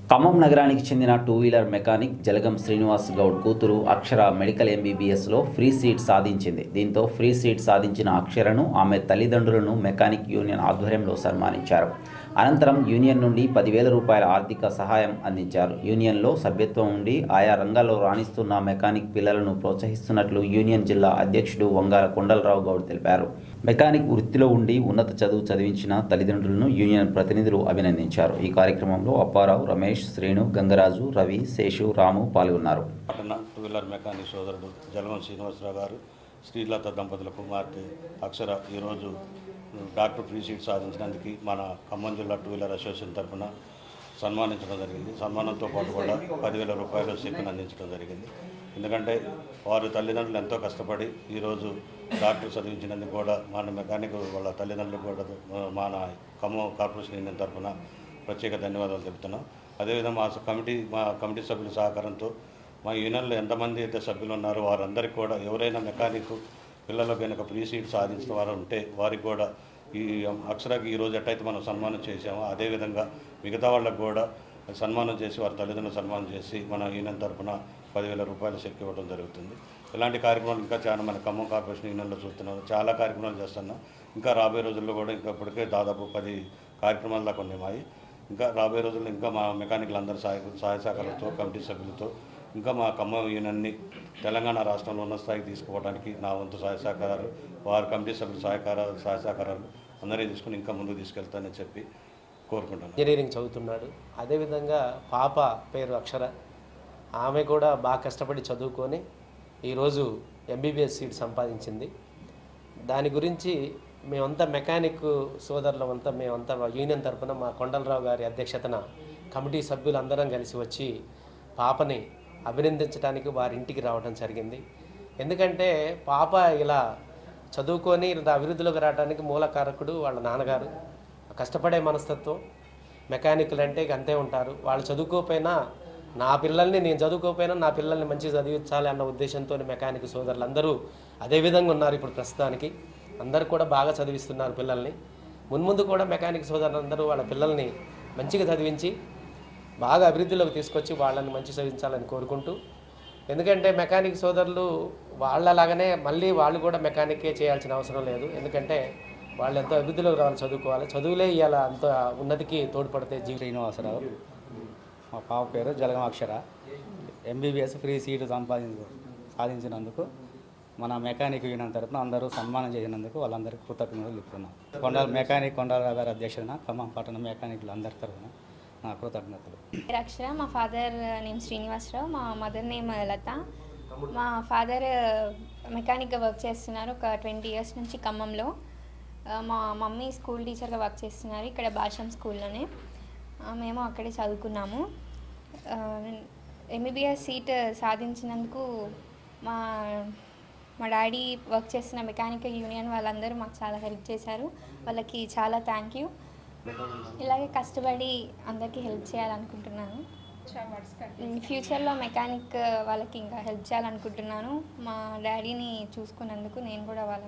ఖమ్మం నగరానికి చెందిన two wheeler mechanic Jalagam Srinivas Goud కూతురు అక్షర మెడికల్ ఎంబీబీఎస్లో ఫ్రీ సీట్ సాధించింది దీంతో ఫ్రీ సీట్ సాధించిన అక్షరను ఆమె తల్లిదండ్రులను మెకానిక్ యూనియన్ ఆధ్వర్యంలో సన్మానించారు అనంతరం యూనియన్ నుండి పదివేల రూపాయల ఆర్థిక సహాయం అందించారు యూనియన్లో సభ్యత్వం ఉండి ఆయా రంగాల్లో రాణిస్తున్న మెకానిక్ పిల్లలను ప్రోత్సహిస్తున్నట్లు యూనియన్ జిల్లా అధ్యక్షుడు వంగాల కొండలరావు గౌడ్ తెలిపారు మెకానిక్ వృత్తిలో ఉండి ఉన్నత చదువు చదివించిన తల్లిదండ్రులను యూనియన్ ప్రతినిధులు అభినందించారు ఈ కార్యక్రమంలో అప్పారావు రమేష్ శ్రీను గంగరాజు రవి శేషు రాము పాల్గొన్నారు పట్టణ టూ వీలర్ మెకానిక్ సోదరుడు జలవం శ్రీనివాసరావు గారు శ్రీలత దంపతుల కుమార్తె అక్షర ఈరోజు డాక్టర్ ఫ్రీ సీట్ సాధించినందుకు మన ఖమ్మం జిల్లా టూ వీలర్ అసోసియేషన్ తరఫున సన్మానించడం జరిగింది సన్మానంతో పాటు కూడా పదివేల రూపాయలు చెక్కును అందించడం జరిగింది ఎందుకంటే వారి తల్లిదండ్రులు ఎంతో కష్టపడి ఈరోజు డాక్టర్ చదివించినందుకు కూడా మన మెకానిక్ వాళ్ళ తల్లిదండ్రులు కూడా మన ఖమ్మం కార్పొరేషన్ యూనియన్ తరఫున ప్రత్యేక ధన్యవాదాలు తెలుపుతున్నాం అదేవిధంగా మా కమిటీ మా కమిటీ సభ్యుల సహకారంతో మా యూనియన్లో ఎంతమంది అయితే సభ్యులు ఉన్నారో వారందరికీ కూడా ఎవరైనా మెకానిక్ పిల్లలకు కనుక ఫ్రీ సీట్ సాధించిన వారు ఉంటే వారికి కూడా ఈ అక్షరాకి ఈరోజు ఎట్టయితే మనం సన్మానం చేసామో అదేవిధంగా మిగతా వాళ్ళకు కూడా సన్మానం చేసి వారి తల్లిదండ్రులు సన్మానం చేసి మన యూనియన్ తరఫున పదివేల రూపాయలు చెక్ ఇవ్వడం జరుగుతుంది ఇలాంటి కార్యక్రమాలు ఇంకా చాలా మన ఖమ్మం కార్పొరేషన్ యూనియన్లో చూస్తున్నాం చాలా కార్యక్రమాలు చేస్తున్నాం ఇంకా రాబోయే రోజుల్లో కూడా ఇంకా ఇప్పటికే దాదాపు పది కార్యక్రమాలు దాకా ఉన్నాయి ఇంకా రాబోయే రోజుల్లో ఇంకా మా మెకానికల్ అందరి సహాయ సహాయ సహకారాలతో కమిటీ సభ్యులతో ఇంకా మా ఖమ్మం యూనియన్ని తెలంగాణ రాష్ట్రంలో ఉన్న స్థాయికి తీసుకుపోవడానికి నా వంతు సహాయ సహకారాలు వారి కమిటీ సభ్యుల సహకారాలు సహాయ సహకారాలు అందరినీ తీసుకుని ఇంకా ముందుకు తీసుకెళ్తానని చెప్పి కోరుకుంటున్నాను ఇంజనీరింగ్ చదువుతున్నాడు అదేవిధంగా పాప పేరు అక్షర ఆమె కూడా బాగా కష్టపడి చదువుకొని ఈరోజు ఎంబీబీఎస్ సీట్ సంపాదించింది దాని గురించి మేమంతా మెకానిక్ సోదరులమంతా మేమంతా మా యూనియన్ తరఫున మా కొండలరావు గారి అధ్యక్షతన కమిటీ సభ్యులందరం కలిసి వచ్చి పాపని అభినందించడానికి వారి ఇంటికి రావడం జరిగింది ఎందుకంటే పాప ఇలా చదువుకొని ఇంత అభివృద్ధిలోకి రావడానికి మూల కారకుడు వాళ్ళ నాన్నగారు కష్టపడే మనస్తత్వం మెకానికల్ అంటే ఇక అంతే ఉంటారు వాళ్ళు చదువుకోకపోయినా నా పిల్లల్ని నేను చదువుకోకపోయినా నా పిల్లల్ని మంచిగా చదివించాలి అన్న ఉద్దేశంతో మెకానిక్ సోదరులు అందరూ అదే విధంగా ఉన్నారు ఇప్పుడు ప్రస్తుతానికి అందరూ కూడా బాగా చదివిస్తున్నారు పిల్లల్ని మున్ముందు కూడా మెకానిక్ సోదరులు అందరూ వాళ్ళ పిల్లల్ని మంచిగా చదివించి బాగా అభివృద్ధిలోకి తీసుకొచ్చి వాళ్ళని మంచి చదివించాలని కోరుకుంటూ ఎందుకంటే మెకానిక్ సోదరులు వాళ్ళలాగానే మళ్ళీ వాళ్ళు కూడా మెకానికే చేయాల్సిన అవసరం లేదు ఎందుకంటే వాళ్ళు ఎంతో అభివృద్ధిలోకి రావాలి చదువుకోవాలి చదువులే ఇవాళ అంత ఉన్నతికి తోడ్పడితే జీవితం శ్రీనివాసరావు మా పాప పేరు జలగమాక్షర ఎంబీబీఎస్ ఫ్రీ సీటు సంపాదించు సాధించినందుకు మన మెకానిక్ యూనియన్ తరపున అందరూ సన్మానం చేసినందుకు వాళ్ళందరికీ కృతజ్ఞతలు చెప్తున్నాం కొండ మెకానిక్ కొండల గారి అధ్యక్షున ఖమ్మం పట్టణ మెకానిక్లు అందరి తరపున నా కృతజ్ఞతలు పేరు అక్షర మా ఫాదర్ నేమ్ శ్రీనివాసరావు మా మదర్ నేమ్ లత మా ఫాదర్ మెకానిక్గా వర్క్ చేస్తున్నారు ఒక ట్వంటీ ఇయర్స్ నుంచి ఖమ్మంలో ఆ, మా మమ్మీ స్కూల్ టీచర్గా వర్క్ చేస్తున్నారు ఇక్కడ భాషం స్కూల్లోనే ఆ, మేము అక్కడే చదువుకున్నాము ఎంబీబీఎస్ సీట్ సాధించినందుకు మా మా డాడీ వర్క్ చేస్తున్న మెకానికల్ యూనియన్ వాళ్ళందరూ మాకు చాలా హెల్ప్ చేశారు వాళ్ళకి చాలా థ్యాంక్ యూ ఇలాగే కష్టపడి అందరికీ హెల్ప్ చేయాలనుకుంటున్నాను ఫ్యూచర్లో మెకానిక్ వాళ్ళకి ఇంకా హెల్ప్ చేయాలనుకుంటున్నాను మా డాడీని చూసుకున్నందుకు నేను కూడా వాళ్ళ